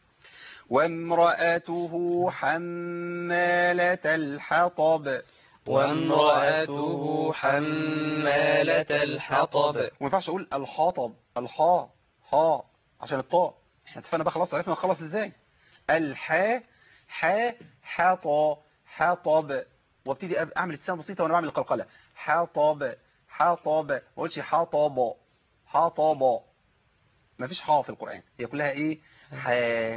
وامرأته حمالة الحطب وامرأته حمالة الحطب وما ينفعش اقول الحطب الحاء حاء عشان الطاء احنا اتفقنا بقى خلاص عرفنا نخلص ازاي الحاء ح حطى حطب وابتدي أب- اعمل ابتسامه بسيطه وانا بعمل القلقله حطب حطب ما اقولش حطب حطب ما فيش حاء في القران هي كلها ايه ح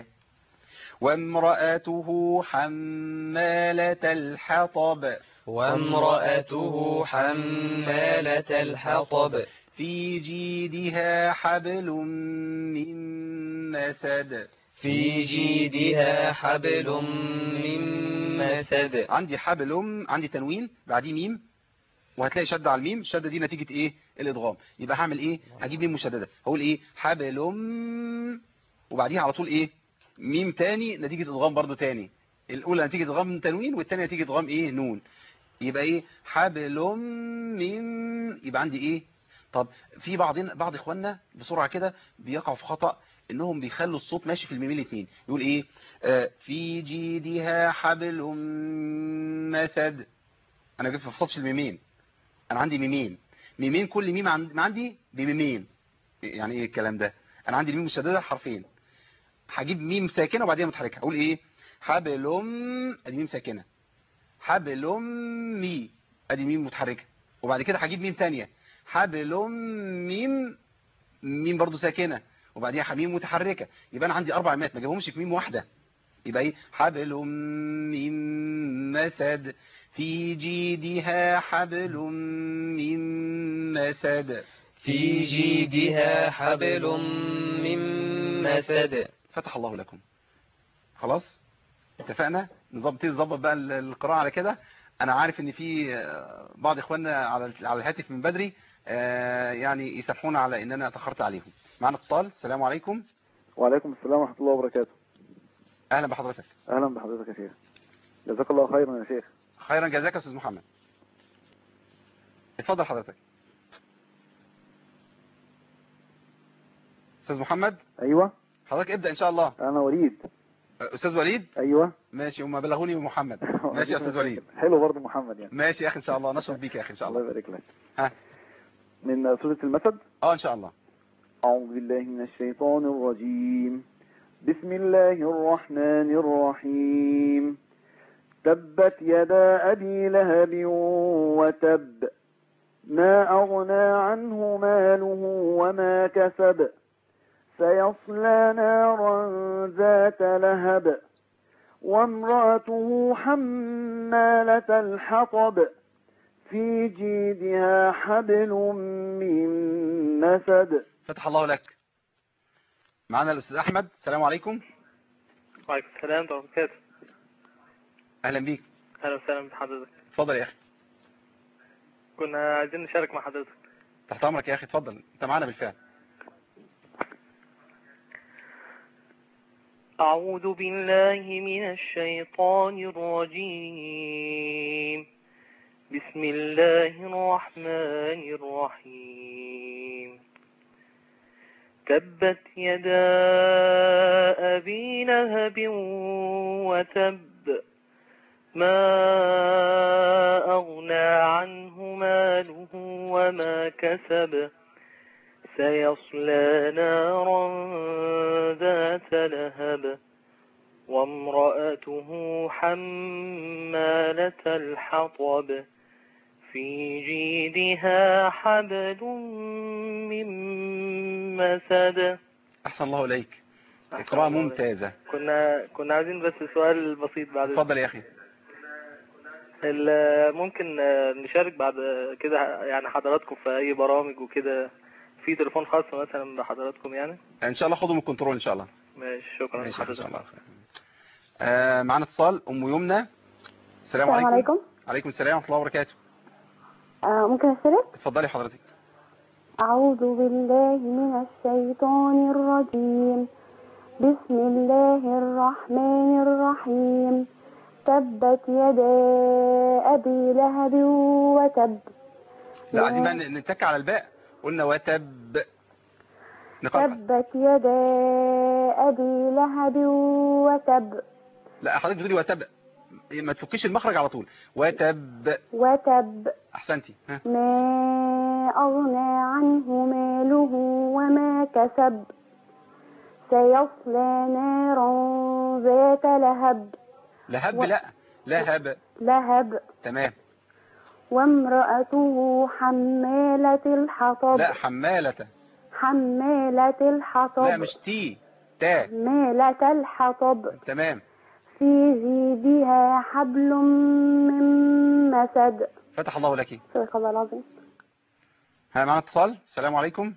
وامرأته حمالة الحطب وامرأته حمالة الحطب في جيدها حبل من مسد في جيدها حبل من مسد عندي حبل عندي تنوين بعديه ميم وهتلاقي شدة على الميم الشدة دي نتيجة ايه الادغام يبقى هعمل ايه هجيب ميم مشددة هقول ايه حبل وبعديها على طول ايه ميم تاني نتيجة ادغام برضو تاني الاولى نتيجة ادغام تنوين والتانية نتيجة ادغام ايه نون يبقى ايه حبل من يبقى عندي ايه طب في بعضين بعض اخواننا بسرعة كده بيقعوا في خطأ انهم بيخلوا الصوت ماشي في الميمين الاثنين يقول ايه آه في جيدها حبل مسد انا ما فصلتش الميمين انا عندي ميمين ميمين كل ميم عند- ما عندي بميمين يعني ايه الكلام ده انا عندي الميم مشدده حرفين هجيب ميم ساكنه وبعدين متحركه اقول ايه حبل ادي ميم ساكنه حبل مي ادي ميم متحركه وبعد كده هجيب ميم تانية حبل ميم ميم برضو ساكنه وبعديها حميم متحركه يبقى انا عندي اربع ميمات ما جابهمش في ميم واحده يبقى ايه حبل من مسد في جيدها حبل من مسد في جيدها حبل من مسد فتح الله لكم خلاص اتفقنا نظبط نبتدي نظبط بقى ال- القراءة على كده انا عارف ان في آه، بعض اخواننا على ال- على الهاتف من بدري آه، يعني يسامحونا على ان انا اتاخرت عليهم معنا اتصال السلام عليكم وعليكم السلام ورحمة الله وبركاته اهلا بحضرتك أهلا بحضرتك يا شيخ جزاك الله خيرا يا شيخ خيرا جزاك يا استاذ محمد اتفضل حضرتك استاذ محمد أيوة حضرتك ابدا ان شاء الله أنا وليد استاذ وليد أيوة ماشي هم بلغوني بمحمد ماشي يا استاذ وليد حلو برضه محمد يعني ماشي يا اخي ان شاء الله نشرف بيك يا اخي ان شاء الله الله يبارك لك ها. من سورة المسد اه ان شاء الله أعوذ بالله من الشيطان الرجيم بسم الله الرحمن الرحيم تبت يدا أبي لهب وتب ما أغنى عنه ماله وما كسب سيصلى نارا ذات لهب وامرأته حمالة الحطب في جيدها حبل من مسد فتح الله لك معنا الاستاذ احمد السلام عليكم وعليكم السلام ورحمة الله وبركاته اهلا بيك أهلا وسهلا بحضرتك اتفضل يا اخي كنا عايزين نشارك مع حضرتك تحت امرك يا اخي اتفضل انت معانا بالفعل أعوذ بالله من الشيطان الرجيم بسم الله الرحمن الرحيم تبت يدا أبي لهب وتب ما أغنى عنه ماله وما كسب سيصلى نارا ذات لهب وامرأته حمالة الحطب في جيدها حبل من مسد احسن الله اليك أحسن اقراء الله عليك. ممتازه كنا كنا عايزين بس سؤال بسيط بعد اتفضل يا اخي ال- ممكن آه، نشارك بعد كده يعني حضراتكم في اي برامج وكده في تليفون خاص مثلا بحضراتكم يعني ان شاء الله خدوا من الكنترول ان شاء الله ماشي شكرا ماشي يا أخي، ان شاء لحضرتك الله آه معنا اتصال ام يمنى السلام السلام عليكم عليكم عليكم السلام ورحمه الله وبركاته آه ممكن أشترك اتفضلي حضرتك أعوذ بالله من الشيطان الرجيم بسم الله الرحمن الرحيم تبت يدا أبي لهب وتب لا عايزين بقى نتك على الباء قلنا وتب نقرأ تبت يدا أبي لهب وتب لا حضرتك بتقولي وتب ما تفكيش المخرج على طول وتب وتب احسنتي ها ما أغنى عنه ماله وما كسب سيصلى نارا ذات لهب لهب و- لا لهب لهب تمام وامرأته حمالة الحطب لا حمالة حمالة الحطب لا مش تي تا حمالة الحطب تمام في جيدها حبل من مسد فتح الله لك صدق الله العظيم ها معنا اتصال السلام عليكم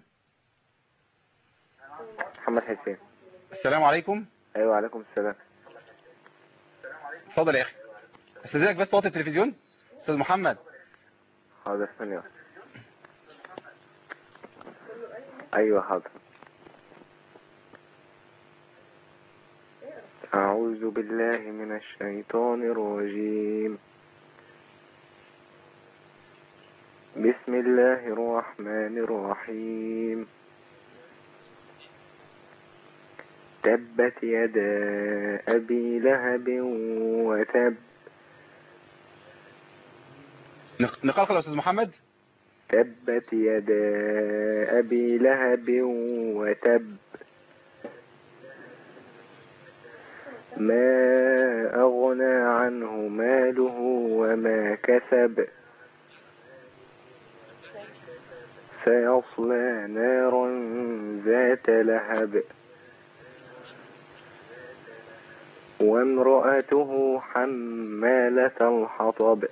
محمد حسين السلام عليكم ايوه عليكم السلام اتفضل يا اخي استاذنك بس صوت التلفزيون استاذ محمد حاضر ثانية واحدة. ايوه حاضر اعوذ بالله من الشيطان الرجيم بسم الله الرحمن الرحيم تبت يدا ابي لهب وتب نق- نقلقل يا استاذ محمد تبت يدا أبي لهب وتب ما أغنى عنه ماله وما كسب سيصلى نارا ذات لهب وامرأته حمالة الحطب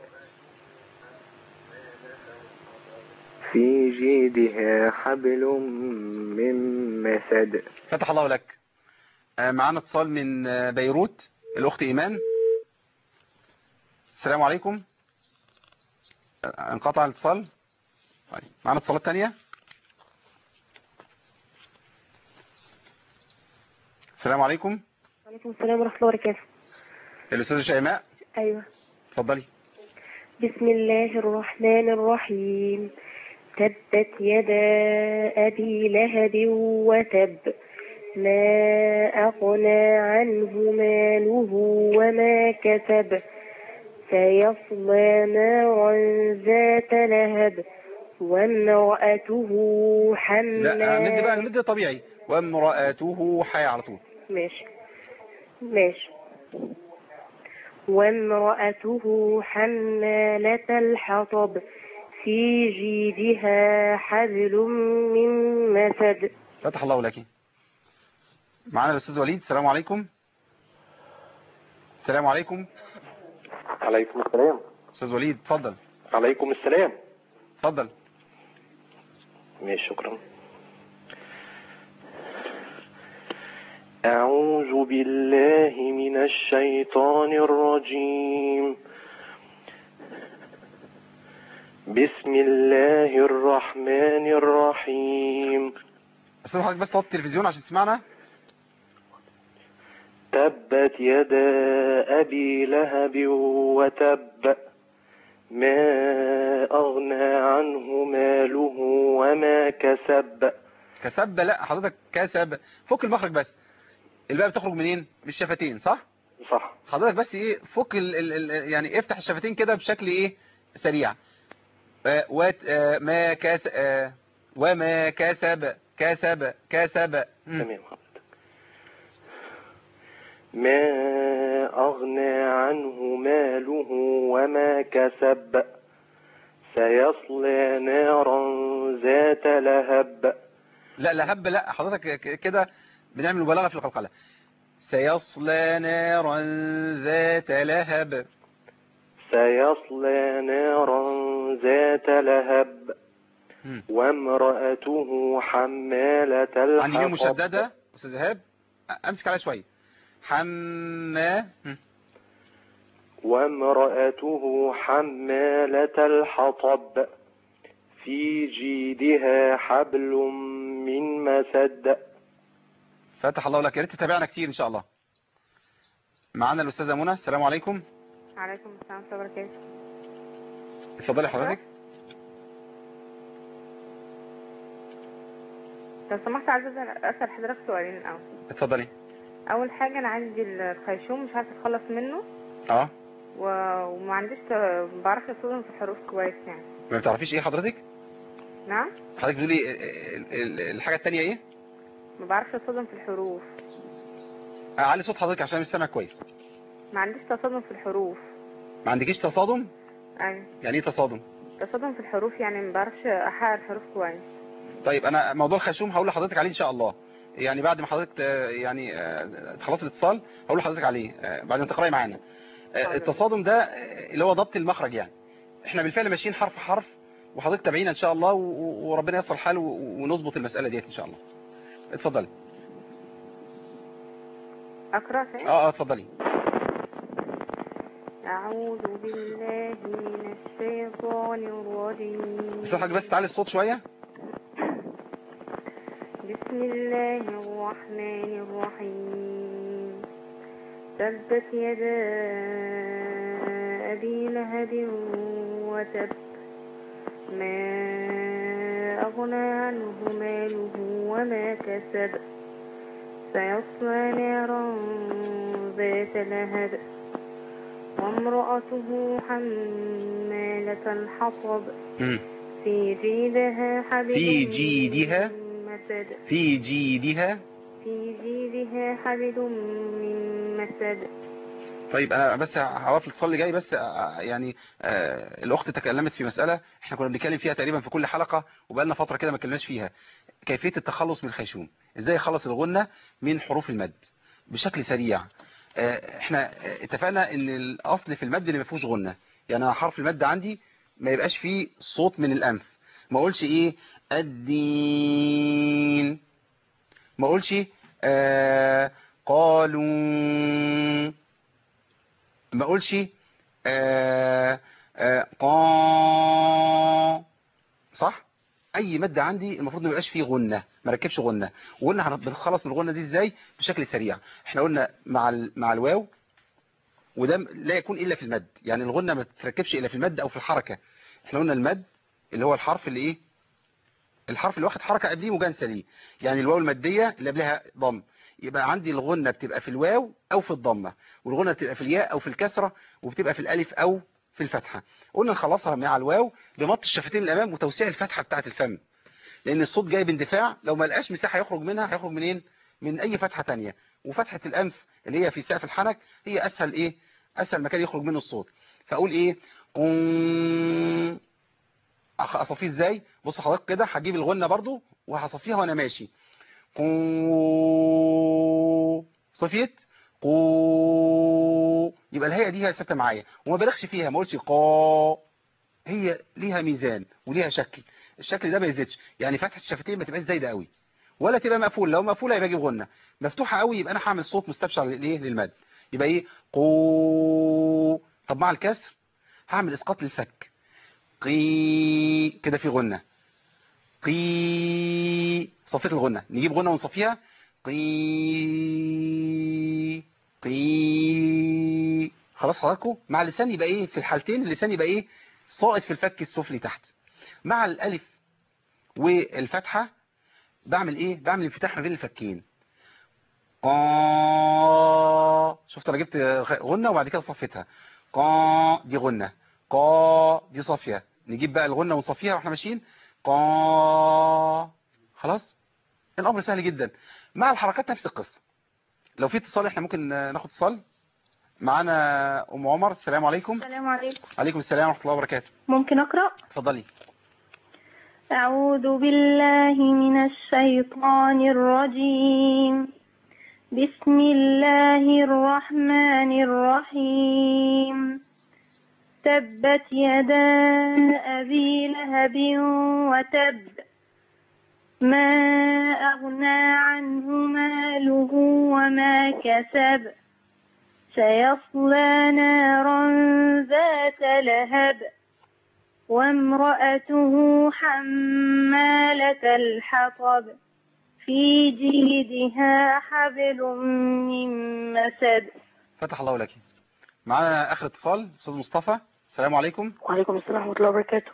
في جيدها حبل من مسد فتح الله لك آه، معانا اتصال من آه، بيروت الاخت ايمان السلام عليكم آه، انقطع الاتصال طيب معانا اتصالات تانية السلام عليكم وعليكم السلام ورحمة الله وبركاته الاستاذه شيماء أيوة اتفضلي بسم الله الرحمن الرحيم تبت يدا أبي لهب وتب ما أغنى عنه ماله وما كسب سيصلى نارا ذات لهب وامرأته لا آه، ندي بقى حمالة ندي طبيعي وامرأته حي على طول ماشي ماشي وامرأته حمالة الحطب في جيدها حبل من مسد فتح الله لك معانا الاستاذ وليد السلام عليكم السلام عليكم عليكم السلام استاذ وليد اتفضل عليكم السلام اتفضل ماشي شكرا أعوذ بالله من الشيطان الرجيم بسم الله الرحمن الرحيم استاذ حضرتك بس توطي التلفزيون عشان تسمعنا تبت يدا أبي لهب وتب ما أغنى عنه ماله وما كسب كسب لا حضرتك كسب فك المخرج بس الباء بتخرج منين من الشفتين صح صح حضرتك بس ايه فك ال ال ال يعني افتح الشفتين كده بشكل ايه سريع آه وات آه ما كاس آه وما كسب كسب كسب مم. تمام حضرتك ما أغنى عنه ماله وما كسب سيصلى نارا ذات لهب لا لهب لا حضرتك ك- كده بنعمل مبالغة في القلقلة سيصلى نارا ذات لهب سيصلى نارا ذات لهب مم. وامرأته حمالة عندي ميم الحطب مشددة استاذ ايهاب امسك عليها شوية حما مم. وامرأته حمالة الحطب في جيدها حبل من مسد فتح الله لك يا ريت تتابعنا كتير ان شاء الله معانا الاستاذه منى السلام عليكم عليكم السلام ورحمة الله وبركاته اتفضلي حضرتك لو سمحت عايزة أسأل حضرتك سؤالين الأول اتفضلي أول حاجة أنا عندي الخيشوم مش عارفة أتخلص منه اه و... وما عنديش ما بعرفش أصطدم في الحروف كويس يعني ما بتعرفيش ايه حضرتك نعم حضرتك بتقولي ال- ال- الحاجه الثانيه ايه ما بعرفش أصطدم في الحروف اعلي صوت حضرتك عشان مش سامع كويس ما عنديش تصادم في الحروف ما عندكيش تصادم ايوه يعني ايه تصادم تصادم في الحروف يعني ما بعرفش احقق الحروف كويس طيب انا موضوع الخيشوم هقول لحضرتك عليه ان شاء الله يعني بعد ما حضرتك آه، يعني آه، تخلصي الاتصال هقول لحضرتك عليه آه، بعد ما تقراي معانا آه، التصادم ده آه، اللي هو ضبط المخرج يعني احنا بالفعل ماشيين حرف حرف وحضرتك تابعينا ان شاء الله و- و- وربنا ييسر الحال و- ونظبط المساله ديت ان شاء الله اتفضلي اقرا فين اه اه اتفضلي اعوذ بالله من الشيطان الرجيم بس حضرتك بس تعلي الصوت شويه بسم الله الرحمن الرحيم تبت يدا أبي لهب وتب ما أغنى عنه ماله وما كسب سيصلى نارا ذات لهب وامرأته حمالة الحطب مم. في جيدها حبل في جيدها من مسد في جيدها في جيدها حبل من مسد طيب انا بس هوقف الاتصال اللي جاي بس آه، يعني آه، الاخت تكلمت في مساله احنا كنا بنتكلم فيها تقريبا في كل حلقه وبقالنا فتره كده ما اتكلمناش فيها كيفيه التخلص من الخيشوم ازاي يخلص الغنه من حروف المد بشكل سريع آه، احنا آه، اتفقنا ان الاصل في المد اللي ما فيهوش غنه يعني انا حرف المد عندي ما يبقاش فيه صوت من الانف ما اقولش ايه الدين ما اقولش آه قالوا ما اقولش آه آه قا صح اي مد عندي المفروض ما يبقاش فيه غنه ما ركبش غنه وقلنا هن- بنخلص من الغنه دي ازاي بشكل سريع احنا قلنا مع ال- مع الواو وده م- لا يكون الا في المد يعني الغنه ما تتركبش الا في المد او في الحركه احنا قلنا المد اللي هو الحرف اللي ايه الحرف اللي واخد حركه قبليه مجانسه ليه يعني الواو الماديه اللي قبلها ضم يبقى عندي الغنه بتبقى في الواو او في الضمه والغنه بتبقى في الياء او في الكسره وبتبقى في الالف او في الفتحه قلنا نخلصها مع الواو بمط الشفتين الامام وتوسيع الفتحه بتاعه الفم لان الصوت جاي باندفاع لو ما لقاش مساحه يخرج منها هيخرج منين من اي فتحه تانية وفتحه الانف اللي هي في سقف الحنك هي اسهل ايه اسهل مكان يخرج منه الصوت فاقول ايه قم أخ- اصفيه ازاي بص حضرتك كده هجيب الغنه برضو وهصفيها وانا ماشي قو صفيت قو يبقى الهيئه دي هي ثابته معايا وما بلغش فيها ما اقولش قا هي ليها ميزان وليها شكل الشكل ده ما يزيدش يعني فتحه الشفتين ما تبقاش زايده قوي ولا تبقى مقفول لو مقفوله يبقى اجيب غنه مفتوحه قوي يبقى انا هعمل صوت مستبشر للايه للمد يبقى ايه قو طب مع الكسر هعمل اسقاط للفك قي كده في غنه قي صفيت الغنه نجيب غنه ونصفيها قي قي خلاص حضراتكم مع اللسان يبقى ايه في الحالتين اللسان يبقى ايه ساقط في الفك السفلي تحت مع الالف والفتحه بعمل ايه بعمل انفتاح ما بين الفكين قا شفت انا جبت غنه وبعد كده صفيتها قا دي غنه قا دي صافيه نجيب بقى الغنه ونصفيها واحنا ماشيين قا خلاص الامر سهل جدا مع الحركات نفس القصه لو في اتصال احنا ممكن ناخد اتصال معانا ام عمر السلام عليكم السلام عليكم عليكم السلام ورحمه الله وبركاته ممكن أقرأ اتفضلي أعوذ بالله من الشيطان الرجيم بسم الله الرحمن الرحيم تبت يدا أبي لهب وتب ما أغنى عنه ماله وما كسب سيصلى نارا ذات لهب وامرأته حمالة الحطب في جيدها حبل من مسد فتح الله لك معانا اخر اتصال استاذ مصطفى السلام عليكم وعليكم السلام ورحمة الله وبركاته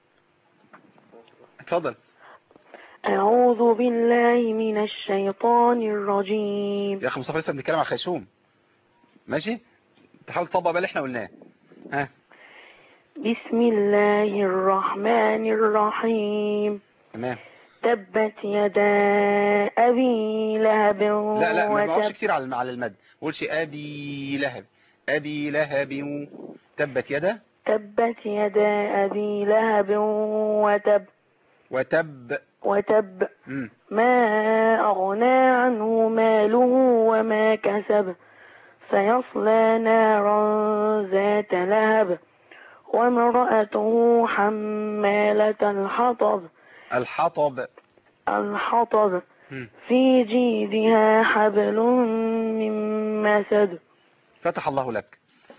اتفضل أعوذ بالله من الشيطان الرجيم يا اخي مصطفى لسه بنتكلم على الخيشوم ماشي تحاول تطبق بقى اللي احنا قلناه ها بسم الله الرحمن الرحيم تمام تبت يدا أبي لهب لا لا ما بقعدش وتب كتير على على المد ما بقولش ابي لهب أبي لهب تبت يدا تبت يدا أبي لهب وتب وتب وتب مم. ما أغنى عنه ماله وما كسب سيصلى نارا ذات لهب وامرأته حمالة الحطب الحطب الحطب مم. في جيدها حبل من مسد فتح الله لك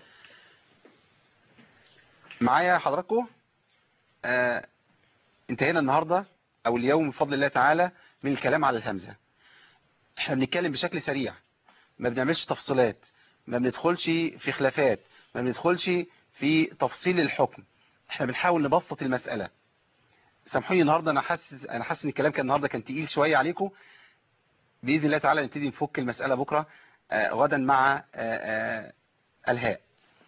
معايا حضراتكم آه انتهينا النهاردة او اليوم بفضل الله تعالى من الكلام على الهمزة احنا بنتكلم بشكل سريع ما بنعملش تفصيلات ما بندخلش في خلافات ما بندخلش في تفصيل الحكم احنا بنحاول نبسط المسألة سامحوني النهاردة انا حاسس انا حاسس ان الكلام كان النهاردة كان تقيل شوية عليكم بإذن الله تعالى نبتدي نفك المسألة بكرة آه غدا مع آه آه الهاء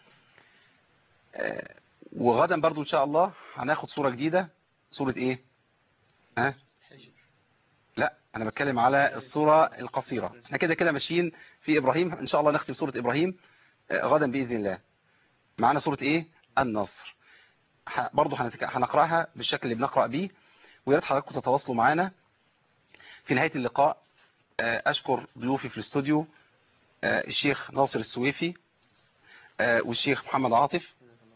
آه وغدا برضو ان شاء الله هناخد صورة جديدة صورة ايه ها لا انا بتكلم على الصورة القصيرة احنا كده كده ماشيين في ابراهيم ان شاء الله نختم صورة ابراهيم آه غدا بإذن الله معانا صورة ايه النصر ح- برضو هنتك- هنقرأها بالشكل اللي بنقرأ بيه ويا ريت حضراتكم تتواصلوا معانا في نهاية اللقاء آه، أشكر ضيوفي في الاستوديو آه، الشيخ ناصر السويفي آه، والشيخ محمد عاطف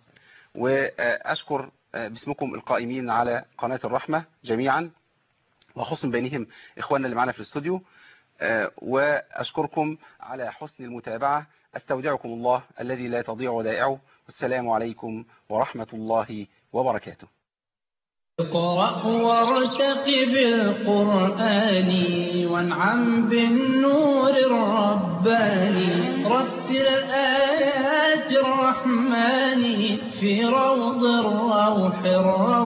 وأشكر آه، باسمكم القائمين على قناة الرحمة جميعا وخصم بينهم إخواننا اللي معنا في الاستوديو آه، وأشكركم على حسن المتابعة أستودعكم الله الذي لا تضيع ودائعه والسلام عليكم ورحمة الله وبركاته اقرأ وارتقب القرآن وانعم بالنور الرباني رتل آيات الرحمن في روض الروح الرباني